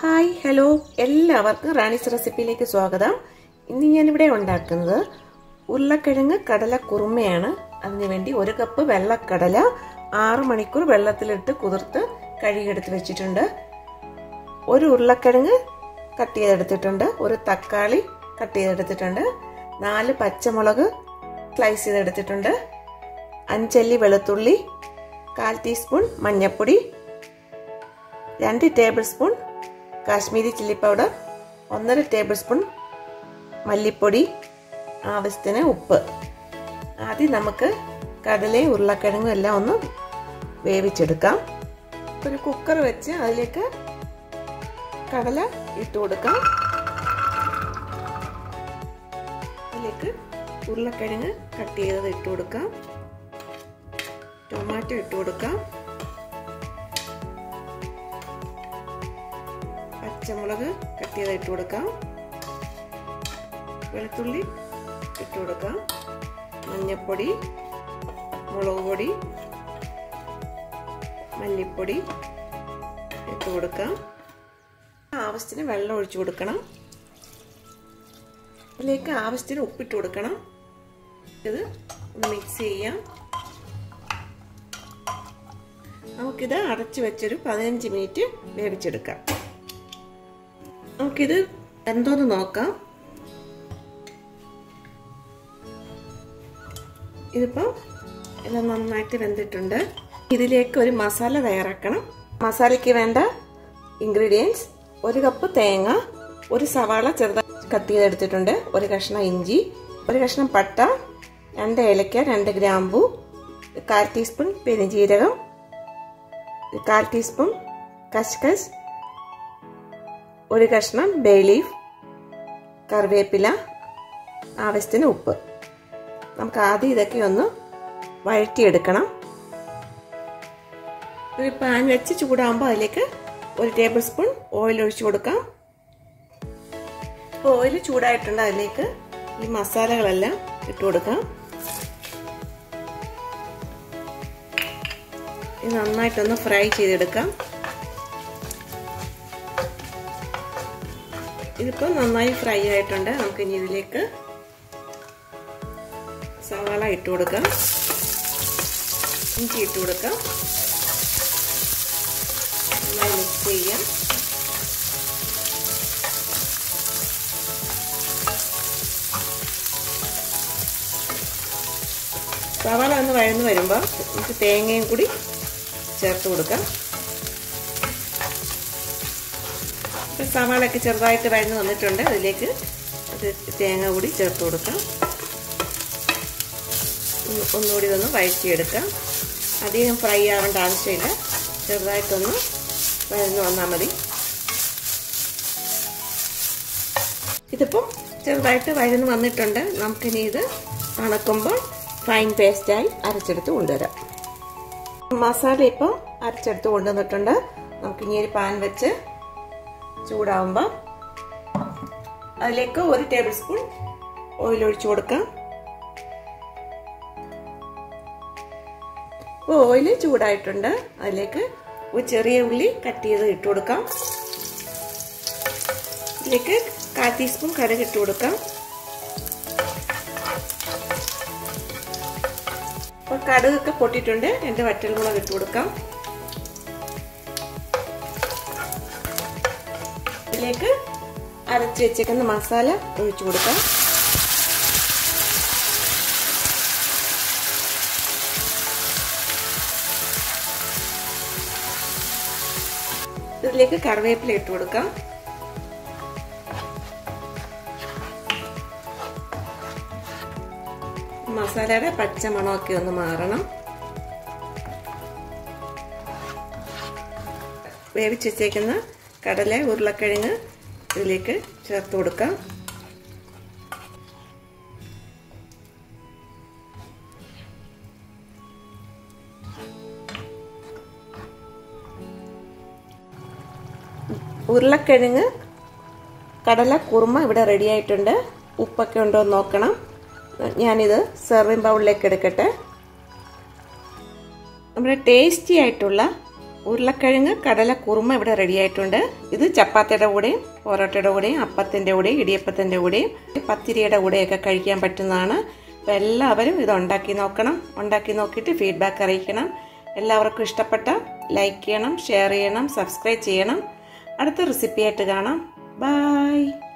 hi hello എല്ലാവർക്കും റാണീസ് റെസിപ്പിയിലേക്ക് സ്വാഗതം ഇന്ന് ഞാനിവിടെ ഉണ്ടാക്കുന്നത് ഉരുളക്കിഴങ്ങ് കടല കുറുമയാണ് അതിനുവേണ്ടി ഒരു കപ്പ് വെള്ളക്കടല ആറ് മണിക്കൂർ വെള്ളത്തിലിട്ട് കുതിർത്ത് കഴുകിയെടുത്ത് വെച്ചിട്ടുണ്ട് ഒരു ഉരുളക്കിഴങ്ങ് കട്ട് ചെയ്തെടുത്തിട്ടുണ്ട് ഒരു തക്കാളി കട്ട് ചെയ്തെടുത്തിട്ടുണ്ട് നാല് പച്ചമുളക് സ്ലൈസ് ചെയ്തെടുത്തിട്ടുണ്ട് അഞ്ചല്ലി വെളുത്തുള്ളി കാൽ ടീസ്പൂൺ മഞ്ഞൾപ്പൊടി രണ്ട് tablespoon Kashmiri chilli powder ഒന്നര ടേബിൾ സ്പൂൺ മല്ലിപ്പൊടി ആവശ്യത്തിന് ഉപ്പ് ആദ്യം നമുക്ക് കടലയും ഉരുളക്കിഴങ്ങും എല്ലാം ഒന്ന് വേവിച്ചെടുക്കാം ഒരു കുക്കർ വെച്ച് അതിലേക്ക് കടല ഇട്ട് കൊടുക്കാം അതിലേക്ക് ഉരുളക്കിഴങ്ങ് കട്ട് ചെയ്തത് ഇട്ട് കൊടുക്കാം ടൊമാറ്റോ ഇട്ട് കൊടുക്കാം പച്ചമുളക് കട്ട് ചെയ്ത് ഇട്ട് കൊടുക്കാം വെളുത്തുള്ളി ഇട്ട് കൊടുക്കാം മഞ്ഞൾപ്പൊടി മുളക് പൊടി മല്ലിപ്പൊടി ഇട്ട് കൊടുക്കാം ആവശ്യത്തിന് വെള്ളം ഒഴിച്ചു കൊടുക്കണം അതിലേക്ക് ആവശ്യത്തിന് ഉപ്പിട്ട് കൊടുക്കണം ഇത് ഒന്ന് മിക്സ് ചെയ്യാം നമുക്കിത് അടച്ചു വെച്ചൊരു പതിനഞ്ച് മിനിറ്റ് വേവിച്ചെടുക്കാം നമുക്കിത് എന്തോന്ന് നോക്കാം ഇതിപ്പോൾ ഇത് നന്നായിട്ട് വെന്തിട്ടുണ്ട് ഇതിലേക്ക് ഒരു മസാല തയ്യാറാക്കണം മസാലയ്ക്ക് വേണ്ട ഇൻഗ്രീഡിയൻസ് ഒരു കപ്പ് തേങ്ങ ഒരു സവാള ചെറുതായി കട്ട് ചെയ്തെടുത്തിട്ടുണ്ട് ഒരു കഷ്ണം ഇഞ്ചി ഒരു കഷ്ണം പട്ട രണ്ട് ഏലക്ക രണ്ട് ഗ്രാമ്പു കാൽ ടീസ്പൂൺ പെരുംജീരകം കാൽ ടീസ്പൂൺ കഷ്കസ് ഒരു കഷ്ണം ബേ ലീഫ് കറിവേപ്പില ആവശ്യത്തിന് ഉപ്പ് നമുക്ക് ആദ്യം ഇതൊക്കെ ഒന്ന് വഴറ്റിയെടുക്കണം ഒരു പാൻ വെച്ച് ചൂടാകുമ്പോൾ അതിലേക്ക് ഒരു ടേബിൾ സ്പൂൺ ഓയിൽ ഒഴിച്ചു കൊടുക്കാം ഓയിൽ ചൂടായിട്ടുണ്ട് അതിലേക്ക് ഈ മസാലകളെല്ലാം ഇട്ട് കൊടുക്കാം ഇത് നന്നായിട്ടൊന്ന് ഫ്രൈ ചെയ്തെടുക്കാം ഇതിപ്പോൾ നന്നായി ഫ്രൈ ആയിട്ടുണ്ട് നമുക്ക് ഇനി ഇതിലേക്ക് സവാള ഇട്ട് കൊടുക്കാം ഇഞ്ചി ഇട്ട് കൊടുക്കാം നന്നായി മിക്സ് ചെയ്യാം സവാള ഒന്ന് വഴന്ന് വരുമ്പോൾ നമുക്ക് തേങ്ങയും കൂടി ചേർത്ത് കൊടുക്കാം സവാളൊക്കെ ചെറുതായിട്ട് വഴന്ന് വന്നിട്ടുണ്ട് അതിലേക്ക് അത് തേങ്ങ കൂടി ചേർത്ത് കൊടുക്കാം ഒന്നുകൂടി ഒന്ന് വഴറ്റിയെടുക്കാം അധികം ഫ്രൈ ആവേണ്ട ആവശ്യമില്ല ചെറുതായിട്ടൊന്ന് വഴന്ന് വന്നാൽ മതി ഇതിപ്പം ചെറുതായിട്ട് വഴന്ന് വന്നിട്ടുണ്ട് നമുക്കിനി ഇത് തണുക്കുമ്പോൾ ഫൈൻ പേസ്റ്റായി അരച്ചെടുത്ത് കൊണ്ടുവരാം മസാല ഇപ്പോൾ അരച്ചെടുത്ത് കൊണ്ടുവന്നിട്ടുണ്ട് നമുക്കിനി ഒരു പാൻ വെച്ച് ചൂടാവുമ്പോൾ അതിലേക്ക് ഒരു ടേബിൾ സ്പൂൺ ഓയിൽ ഒഴിച്ചു കൊടുക്കാം ഇപ്പോൾ ഓയിൽ ചൂടായിട്ടുണ്ട് അതിലേക്ക് ഒരു ചെറിയ ഉള്ളി കട്ട് ചെയ്ത് ഇട്ട് കൊടുക്കാം ഇതിലേക്ക് കാൽ ടീസ്പൂൺ കടുക് ഇട്ട് കൊടുക്കാം അപ്പോൾ കടുകൊക്കെ പൊട്ടിയിട്ടുണ്ട് രണ്ട് വറ്റൽമുളക് ഇട്ട് കൊടുക്കാം ഇതിലേക്ക് അരച്ച് വെച്ചേക്കുന്ന മസാല ഒഴിച്ചു കൊടുക്കാം ഇതിലേക്ക് കറിവേപ്പില ഇട്ട് കൊടുക്കാം മസാലയുടെ പച്ച മണമൊക്കെ ഒന്ന് മാറണം വേവിച്ച് വെച്ചേക്കുന്ന കടല ഉരുളക്കിഴങ്ങ് ഇതിലേക്ക് ചേർത്ത് കൊടുക്കാം ഉരുളക്കിഴങ്ങ് കടല കുറുമ ഇവിടെ റെഡി ആയിട്ടുണ്ട് ഉപ്പൊക്കെ ഉണ്ടോ എന്ന് നോക്കണം ഞാനിത് സെർവിങ് ബൗളിലേക്ക് എടുക്കട്ടെ നമ്മുടെ ടേസ്റ്റി ആയിട്ടുള്ള ഉരുളക്കിഴങ്ങ് കടല കുറുമ ഇവിടെ റെഡി ആയിട്ടുണ്ട് ഇത് ചപ്പാത്തിയുടെ കൂടെയും പൊറോട്ടയുടെ കൂടെയും അപ്പത്തിൻ്റെ കൂടെയും ഇടിയപ്പത്തിൻ്റെ കൂടെയും പത്തിരിയുടെ കൂടെയൊക്കെ കഴിക്കാൻ പറ്റുന്നതാണ് അപ്പോൾ എല്ലാവരും ഇത് ഉണ്ടാക്കി നോക്കണം ഉണ്ടാക്കി നോക്കിയിട്ട് ഫീഡ്ബാക്ക് അറിയിക്കണം എല്ലാവർക്കും ഇഷ്ടപ്പെട്ട ലൈക്ക് ചെയ്യണം ഷെയർ ചെയ്യണം സബ്സ്ക്രൈബ് ചെയ്യണം അടുത്ത റെസിപ്പിയായിട്ട് കാണാം ബായ്